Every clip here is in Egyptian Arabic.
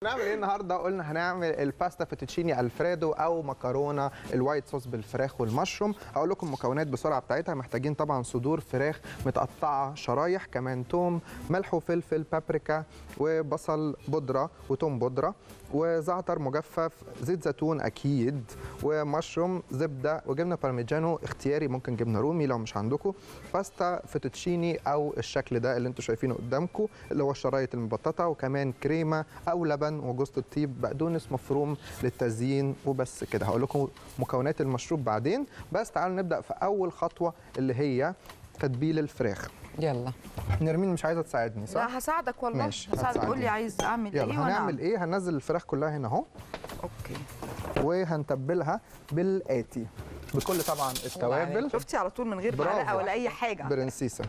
نعمل ايه النهارده قلنا هنعمل الباستا فيتوتشيني الفريدو او مكرونه الوايت صوص بالفراخ والمشروم اقول لكم المكونات بسرعه بتاعتها محتاجين طبعا صدور فراخ متقطعه شرايح كمان توم ملح وفلفل بابريكا وبصل بودره وتوم بودره وزعتر مجفف زيت زيتون اكيد ومشروم زبده وجبنه بارميجانو اختياري ممكن جبنه رومي لو مش عندكم باستا فيتوتشيني او الشكل ده اللي انتم شايفينه قدامكم اللي هو الشرايط المبططه وكمان كريمه او لبن وجوز الطيب بقدونس مفروم للتزيين وبس كده هقول لكم مكونات المشروب بعدين بس تعالوا نبدا في اول خطوه اللي هي تتبيل الفراخ يلا نرمين مش عايزه تساعدني صح لا هساعدك والله ماشي، هساعدك هتساعدني. قول لي عايز اعمل يلا ايه وانا هنعمل ايه هننزل الفراخ كلها هنا اهو اوكي وهنتبلها بالاتي بكل طبعا التوابل شفتي على طول من غير برافو. معلقه ولا اي حاجه برنسيسه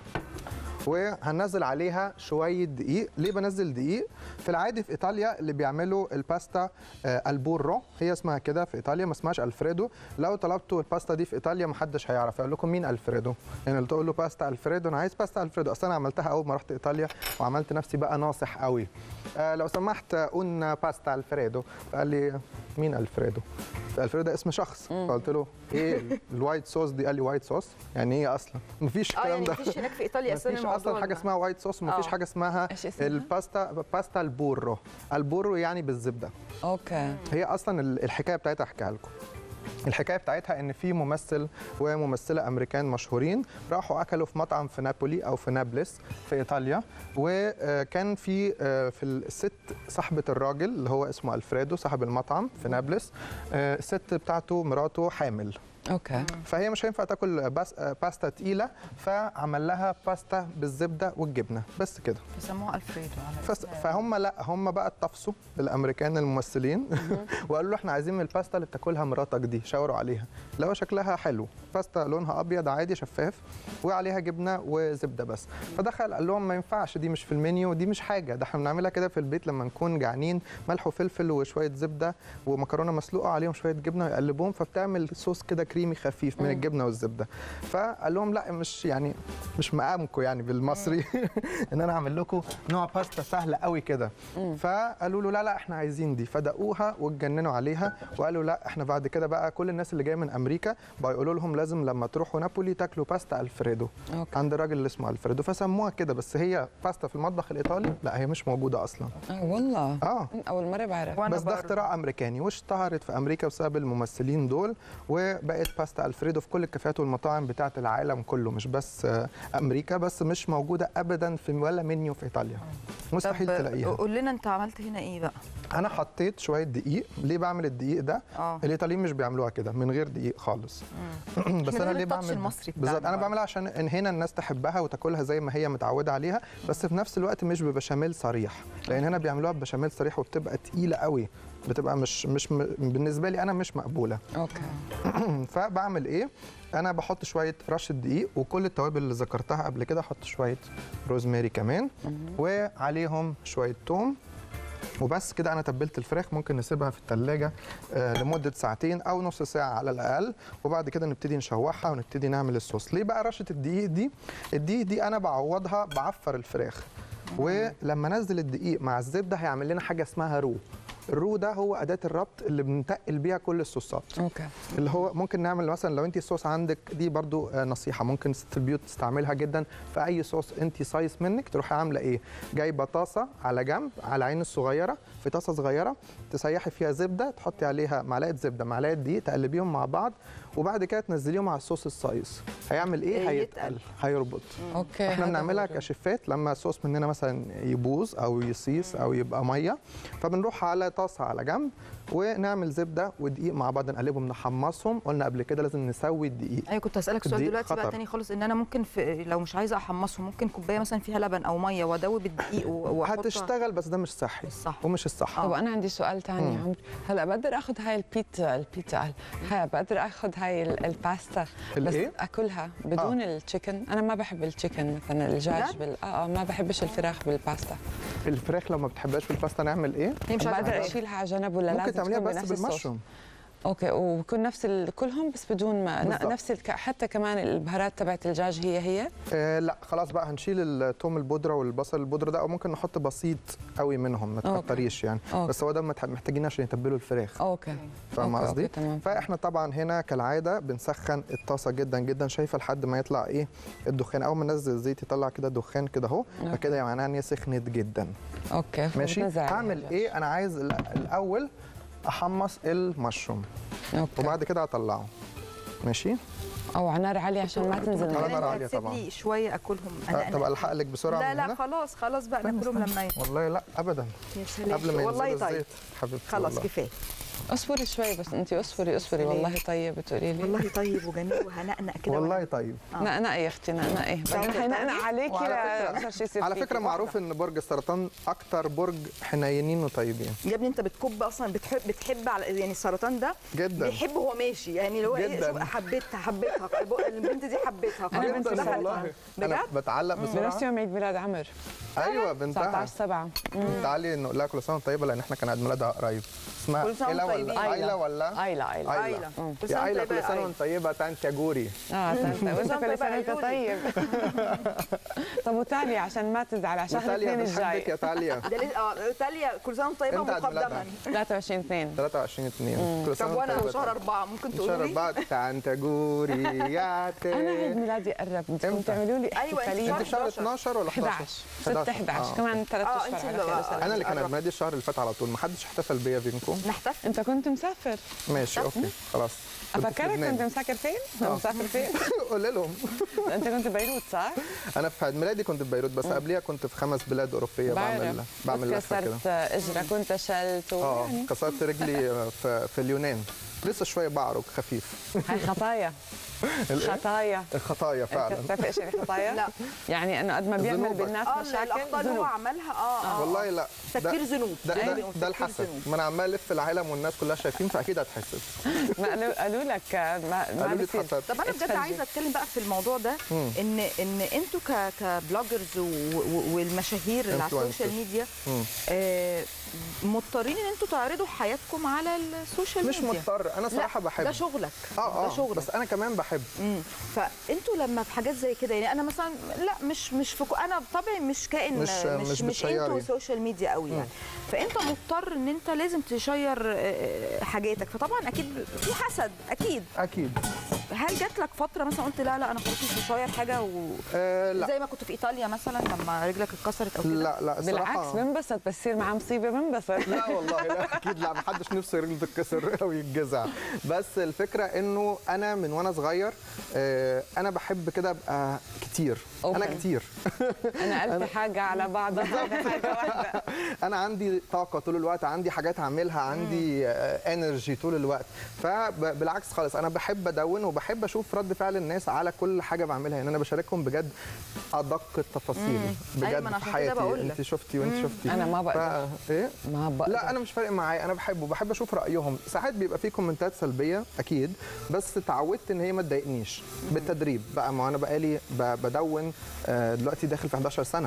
وهنزل عليها شويه دقيق ليه بنزل دقيق في العادي في ايطاليا اللي بيعملوا الباستا آه، البورو هي اسمها كده في ايطاليا ما اسمهاش الفريدو لو طلبتوا الباستا دي في ايطاليا ما حدش هيعرف يقول لكم مين الفريدو يعني اللي تقول له باستا الفريدو انا عايز باستا الفريدو اصلا انا عملتها اول ما رحت ايطاليا وعملت نفسي بقى ناصح قوي آه لو سمحت اون باستا الفريدو فقال لي مين الفريدو الفريدو ده اسم شخص فقلت له ايه الوايت صوص دي قال لي وايت صوص يعني ايه اصلا مفيش اه الكلام يعني ده مفيش هناك في ايطاليا اساسا مفيش الموضوع اصلا حاجه ده. اسمها وايت صوص ومفيش آه. حاجه اسمها إيش اسمها؟ الباستا باستا البورو البورو يعني بالزبده اوكي هي اصلا ال- الحكايه بتاعتها احكيها لكم الحكايه بتاعتها ان في ممثل وممثله امريكان مشهورين راحوا اكلوا في مطعم في نابولي او في نابلس في ايطاليا وكان في آه، في الست صاحبه الراجل اللي هو اسمه الفريدو صاحب المطعم في نابلس آه، الست بتاعته مراته حامل اوكي فهي مش هينفع تاكل باس- آه، باستا تقيله فعمل لها باستا بالزبده والجبنه بس كده بيسموها الفريدو على فس- اسم- فهم لا هم بقى اتفصوا الامريكان الممثلين وقالوا له احنا عايزين من الباستا اللي بتاكلها مراتك دي شاوروا عليها لو شكلها حلو باستا لونها ابيض عادي شفاف وعليها جبنه وزبده بس فدخل قال لهم ما ينفعش دي مش في المنيو دي مش حاجه ده احنا بنعملها كده في البيت لما نكون جعانين ملح وفلفل وشويه زبده ومكرونه مسلوقه عليهم شويه جبنه ويقلبوهم فبتعمل صوص كده كريمي خفيف من الجبنه والزبده فقال لهم لا مش يعني مش مقامكم يعني بالمصري ان انا اعمل لكم نوع باستا سهله قوي كده فقالوا له لا لا احنا عايزين دي فدقوها واتجننوا عليها وقالوا لا احنا بعد كده بقى كل الناس اللي جايه من امريكا بقى يقولوا لهم لازم لما تروحوا نابولي تاكلوا باستا الفريدو اوكي عند الراجل اللي اسمه الفريدو فسموها كده بس هي باستا في المطبخ الايطالي لا هي مش موجوده اصلا اه والله اه اول مره بعرف وأنا بس ده برضه. اختراع امريكاني واشتهرت في امريكا بسبب الممثلين دول وبقت باستا الفريدو في كل الكافيهات والمطاعم بتاعه العالم كله مش بس آه، امريكا بس مش موجوده ابدا في ولا منيو في ايطاليا مستحيل طب تلاقيها قول لنا انت عملت هنا ايه بقى انا حطيت شويه دقيق ليه بعمل الدقيق ده اه الايطاليين مش بيعملوها كده من غير دقيق خالص بس إحنا انا ده ليه التاتش بعمل ده؟ المصري بالظبط بتاعنا انا برضه. بعملها عشان إن هنا الناس تحبها وتاكلها زي ما هي متعوده عليها بس في نفس الوقت مش ببشاميل صريح لان هنا بيعملوها ببشاميل صريح وبتبقى تقيله قوي بتبقى مش مش م... بالنسبه لي انا مش مقبوله اوكي فبعمل ايه انا بحط شويه رشه دقيق وكل التوابل اللي ذكرتها قبل كده احط شويه روزماري كمان وعليهم شويه توم وبس كده انا تبلت الفراخ ممكن نسيبها في التلاجة آه لمده ساعتين او نص ساعه على الاقل وبعد كده نبتدي نشوحها ونبتدي نعمل الصوص ليه بقى رشه الدقيق دي الدقيق دي انا بعوضها بعفر الفراخ ولما انزل الدقيق مع الزبده هيعمل لنا حاجه اسمها رو الرو ده هو اداه الربط اللي بنتقل بيها كل الصوصات اوكي اللي هو ممكن نعمل مثلا لو انت الصوص عندك دي برضو آه، نصيحه ممكن ست البيوت تستعملها جدا في اي صوص انت سايز منك تروحي عامله ايه جايبه طاسه على جنب على عين الصغيره في طاسه صغيره تسيحي فيها زبده تحطي عليها معلقه زبده معلقه دقيق تقلبيهم مع بعض وبعد كده تنزليهم على الصوص السايز هيعمل ايه إيه، هيتقل يتقل. هيربط اوكي احنا هذا بنعملها هو الجو. كشفات لما الصوص مننا مثلا يبوظ او يصيص او يبقى ميه فبنروح على طاسه على جنب ونعمل زبده ودقيق مع بعض نقلبهم نحمصهم قلنا قبل كده لازم نسوي الدقيق ايوه كنت هسالك سؤال الدقيق دلوقتي بقى خطر. تاني خالص ان انا ممكن في لو مش عايزه احمصه ممكن كوبايه مثلا فيها لبن او ميه وادوب الدقيق و- واحطها هتشتغل بس ده مش صحي مش صح. ومش الصح طب انا عندي سؤال ثاني مم. عمر هلا بقدر اخذ هاي البيتزا البيتزا هاي بقدر اخذ هاي ال- الباستا بس الإيه؟ اكلها بدون آه. التشيكن انا ما بحب التشيكن مثلا الدجاج بجد؟ بال... اه اه ما بحبش الفراخ بالباستا الفراخ لو ما بتحبهاش في الباستا نعمل ايه هي مش عايزه بقدر تاكل. اشيلها على جنب ولا ممكن لازم تعمليها تكون بس بنفس الصوص؟ بالمشروم اوكي وبكون نفس ال... كلهم بس بدون ما ن- بالضبط. نفس الك... حتى كمان البهارات تبعت الدجاج هي هي آه لا خلاص بقى هنشيل التوم البودره والبصل البودره ده او ممكن نحط بسيط قوي منهم ما أوكي. تكتريش يعني أوكي. بس هو ده متح- محتاجين عشان يتبلوا الفراخ اوكي فاهمه أوكي، قصدي أوكي، تمام فاحنا طبعا هنا كالعاده بنسخن الطاسه جدا جدا شايفه لحد ما يطلع ايه الدخان اول ما ننزل الزيت يطلع كده دخان كده اهو أوكي. فكده يعني معناها ان هي سخنت جدا اوكي ماشي فبنزل عليها هعمل الدجاج. ايه انا عايز ال- الاول احمص المشروم اوكي وبعد كده اطلعه ماشي او على نار عاليه عشان ما تنزل على الغاز. نار أنت عالية هتسيب طبعاً. لي شويه اكلهم آه، طب الحق لك بسرعه لا من لا هنا؟ خلاص خلاص بقى ناكلهم لما ين- والله لا ابدا يا سلام قبل ما ينزل والله طيب الزيت حبيبتي خلاص والله. كفايه اصبري شوي بس انت اصبري اصبري والله طيب بتقولي لي والله طيب وجميل وهنقنق كده والله طيب آه. نقنق يا اختي نقنق ايه بعدين شاطرة. حينقنق عليكي وعلى لا فكرة- اكثر شيء يصير على فيكي. فكره معروف ان برج السرطان اكتر برج حنينين وطيبين يا ابني انت بتكب اصلا بتحب بتحب على يعني السرطان ده جدا بيحب هو ماشي يعني اللي هو ايه جداً. شوف حبيتها حبيتها البنت دي حبيتها أنا خلاص بنتي دخلت. سرطان. والله انا بجد؟ بتعلق بنفس بسرعه يوم عيد ميلاد عمر ايوه بنتها 19 7 تعالي نقول لها كل سنه وأنت طيبه لان احنا كان عيد ميلادها قريب اسمها كل سنة إيلا وأنتم ولا طيبين. ايلا ولا ايلا ايلا ايلا مم. كل سنة يا ايلا وأنت طيبة كل يا سنه آيلا. وانت طيبه تانت يا جوري اه تنسى وانت سنة كل سنه وانت طيبة طيب طب وتاليا عشان ما تزعل على شهر وتاليا اثنين بتحبك الجاي يا تاليا ده ليه- اه تاليا كل سنه وانت طيبه امتى عيد مقدما ميلادها؟ 23 2 23 2 كل سنه طب وأنت وانا طيبة. شهر اربعه ممكن شهر تقولوا لي أربعة تانت يا جوري يا تي انا عيد ميلادي قرب بدكم إمتى؟ تعملوا لي أيوة، أنت احتفاليه انت في شهر 11 12 ولا 11 11 6 11 آه. كمان ثلاث آه، اشهر أنت على اللي خير بقى- وسلام انا اللي كان قرب. عيد ميلادي الشهر اللي فات على طول ما حدش احتفل بيا فينكم نحتفل انت كنت مسافر ماشي اوكي خلاص كنت في افكرك لبنان. كنت مسافر فين؟ آه. مسافر فين؟ قول لهم انت كنت بيروت صح؟ انا في عيد ميلادي كنت في بيروت بس قبليها كنت في خمس بلاد اوروبيه بعمل بعمل لفه كده كسرت اجرك وانتشلت اه ويعني كسرت رجلي في, في اليونان لسه شويه بعرج خفيف هاي خطايا خطايا الخطايا فعلا انت بتعرف ايش يعني خطايا؟ لا. يعني انه قد ما بيعمل ذنوبك. بالناس اه مشاكل الاخطاء اللي هو ذنوب عملها اه اه والله لا ده تفكير ذنوب ده, أيوة، ده, ده تفكير الحسد ذنوب. ما انا عمال الف العالم والناس كلها شايفين فاكيد هتحسد ما قالوا قالوا لك ما ما قالوا لي بصير اتحسدت طب انا بجد اتفرجي. عايزه اتكلم بقى في الموضوع ده مم. ان ان انتوا ك كبلوجرز و- و- والمشاهير اللي على Influencers. السوشيال ميديا مم. آه، مضطرين ان انتوا تعرضوا حياتكم على السوشيال مش ميديا مضطر انا صراحه لا، بحب ده شغلك اه ده اه شغلك بس انا كمان بحب مم. فانتوا لما في حاجات زي كده يعني انا مثلا لا مش مش في كو- انا بطبعي مش كائن مش- مش مش مش انتوا بتشيري. سوشيال ميديا قوي يعني فانت مضطر ان انت لازم تشير آه، حاجاتك فطبعا اكيد في حسد اكيد اكيد هل جات لك فتره مثلا قلت لا لا انا خلاص مش بشير حاجه و... آه لا زي ما كنت في ايطاليا مثلا لما رجلك اتكسرت او كده لا لا بالعكس صراحه بنبسط بس يصير معاه مصيبه بنبسط لا والله لا اكيد لا محدش نفسه رجله تتكسر او يتجزع بس الفكره انه انا من وانا صغير آه، انا بحب كده ابقى كتير انا أوكي. كتير انا ألف حاجه على بعضها هذا حاجه واحده انا عندي طاقه طول الوقت عندي حاجات اعملها عندي انرجي طول الوقت فبالعكس خالص انا بحب ادون وبحب اشوف رد فعل الناس على كل حاجه بعملها يعني انا بشاركهم بجد ادق التفاصيل أيوة، بجد ما أنا في عشان كده حياتي بقول لك. انت شفتي وانت شفتي أنا ما بقدر. ف... ايه ما بقدر لا انا مش فارق معايا انا بحبه بحب اشوف رايهم ساعات بيبقى في كومنتات سلبيه اكيد بس اتعودت ان هي ما تضايقنيش بالتدريب بقى ما انا بقالي ب- بدون آه، دلوقتي داخل في 11 سنه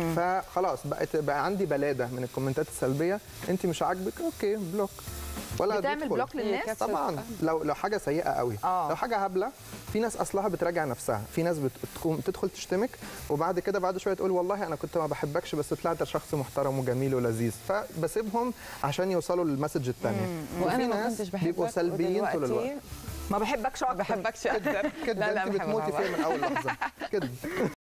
فخلاص بقت بقى عندي بلاده من الكومنتات السلبيه انت مش عاجبك اوكي بلوك ولا بتعمل بيدخل. بلوك للناس كبسة طبعا لو لو حاجه سيئه قوي آه. لو حاجه هبله في ناس اصلها بتراجع نفسها في ناس بتقوم تدخل تشتمك وبعد كده بعد شويه تقول والله انا كنت ما بحبكش بس طلعت شخص محترم وجميل ولذيذ فبسيبهم عشان يوصلوا للمسج الثانيه وانا ما كنتش بحبك بيبقوا سلبيين طول الوقت ودلوقتي ما بحبش ما اكتر بحبكش اكثر كده انت بتموتي فيها من اول لحظه كده